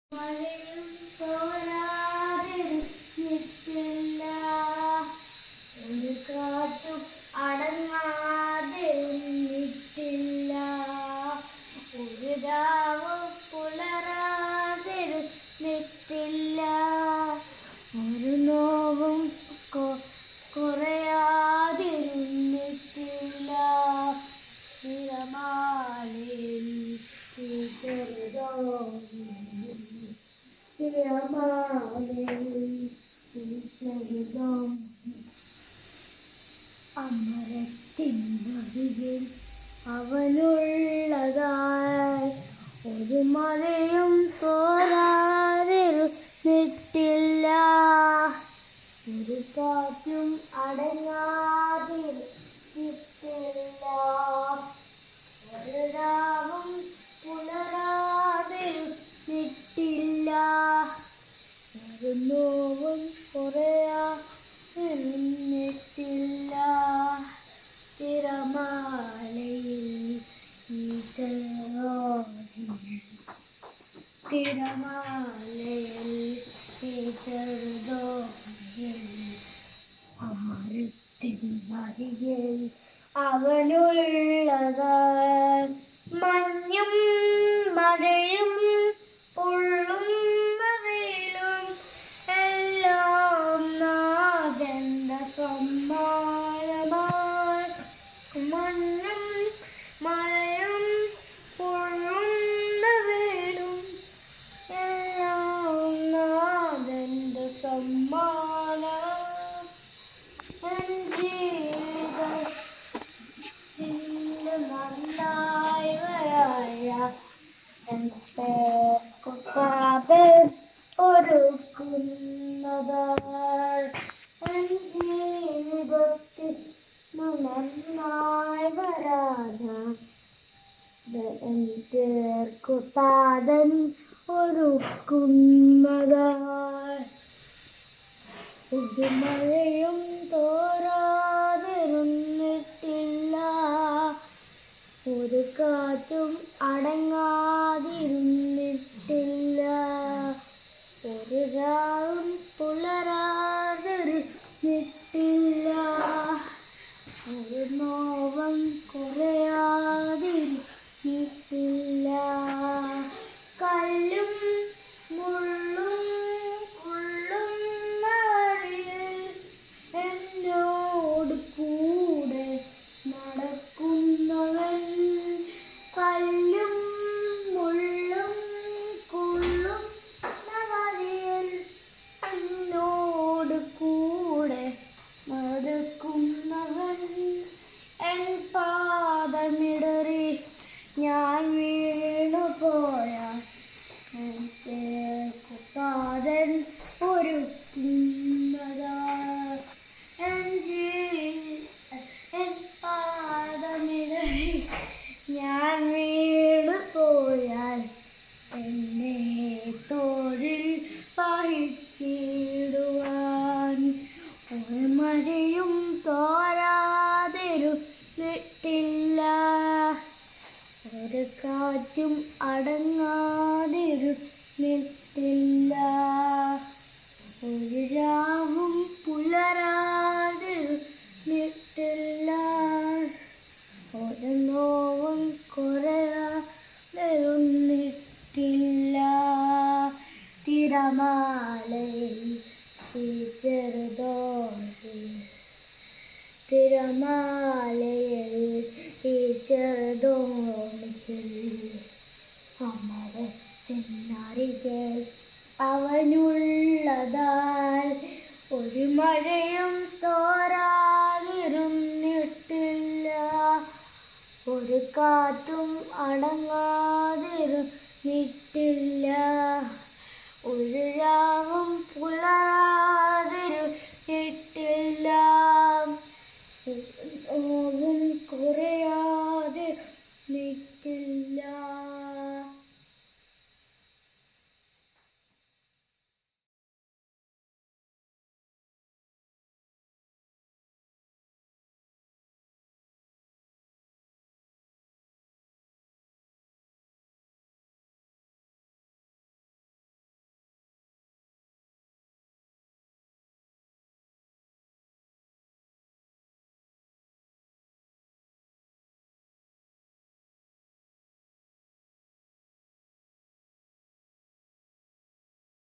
മഴയും തോരാതിരുന്നിട്ടില്ല ഒരു കാറ്റും അടങ്ങാതിരുന്നിട്ടില്ല ഒരു രാവ് പുലരാതിരുന്നിട്ടില്ല ഒരു നോവും കൊ- കുറയാതിരുന്നിട്ടില്ല തിരമാലയിൽ ഈ ചെറുതോണി തിരമാലയിൽ ഈ ചെറുതോണി അമരത്തിനരികിൽ അവനുള്ളതായി ഒരു മഴയും തോരാതിരുന്നിട്ടില്ല ഒരു കാറ്റും അടങ്ങാതിരുന്നിട്ടില്ല ഒരു രാവും പുലരാതിരുന്നിട്ടില്ല ഒരു നോവും കുറയാതിരുന്നിട്ടില്ല തിരമാലയിൽ ഈ ചെറുതോണി തിരമാലയിൽ ഈ ചെറുതോണിയിൽ അമരത്തിനരികിൽ അവനുള്ളതാൽ മഞ്ഞും മഴയും പൊള്ളുന്ന വെയിലും എല്ലാം നാഥന്റെ സമ്മാനമായി മഞ്ഞും മഴയും പൊള്ളുന്ന വെയിലും എല്ലാം നാഥന്റെ സമ്മാനം എൻ ജീവിതത്തിന്റെ നന്നായി വരായ എൻ പേർക്കുപ്പാതെ ഒരുക്കുന്നതാൽ എൻ ജീവിതത്തിൽ നന്നായി വരാന എൻ പേർക്കുത്താതൻ ഒരുക്കുന്നതാൽ ഒരു മഴയും തോരാതിരുന്നിട്ടില്ല ഒരു കാറ്റും അടങ്ങാതിരുന്നിട്ടില്ല ഒരു രാവും പുലരാതിരുന്നിട്ടില്ല ഒരു നോവം കുറയാതിരുന്നിട്ടില്ല കല്ലും മുള്ളും കൊള്ളുന്ന വഴിയിൽ എന്നോട് കൂടെ നടക്കുന്നവൻ കല്ലും മുള്ളും കൊള്ളുന്ന വഴിയിൽ എന്നോട് കൂടെ നടക്കുന്നവൻ എൻ പാദമിടറി ഞാൻ വീണു പോയാൽ കുപ്പാതൻ ഒരുക്കുന്നതാ എൻ ജീ- എൻ പാദമിടറി ഞാൻ വീണു പോയാൽ എന്നെ തോഴിൽ വഹിച്ചിടുവാൻ ഒരു മഴയും തോരാതിരുന്നിട്ടില്ല ഒരു കാറ്റും അടങ്ങാതിരുന്നിട്ടില്ല ഒരു രാവും പുലരാതിരുന്നിട്ടില്ല ഒരു നോവും കുറയാതിരുന്നിട്ടില്ല തിരമാലയിൽ ഈ ചെറുതോണി തിരമാലയിൽ ഈ ചെറുതോണിയിൽ അമരത്തിനരികെ അവനുള്ളതാൽ ഒരു മഴയും തോരാതിരുന്നിട്ടില്ല ഒരു കാറ്റും അടങ്ങാ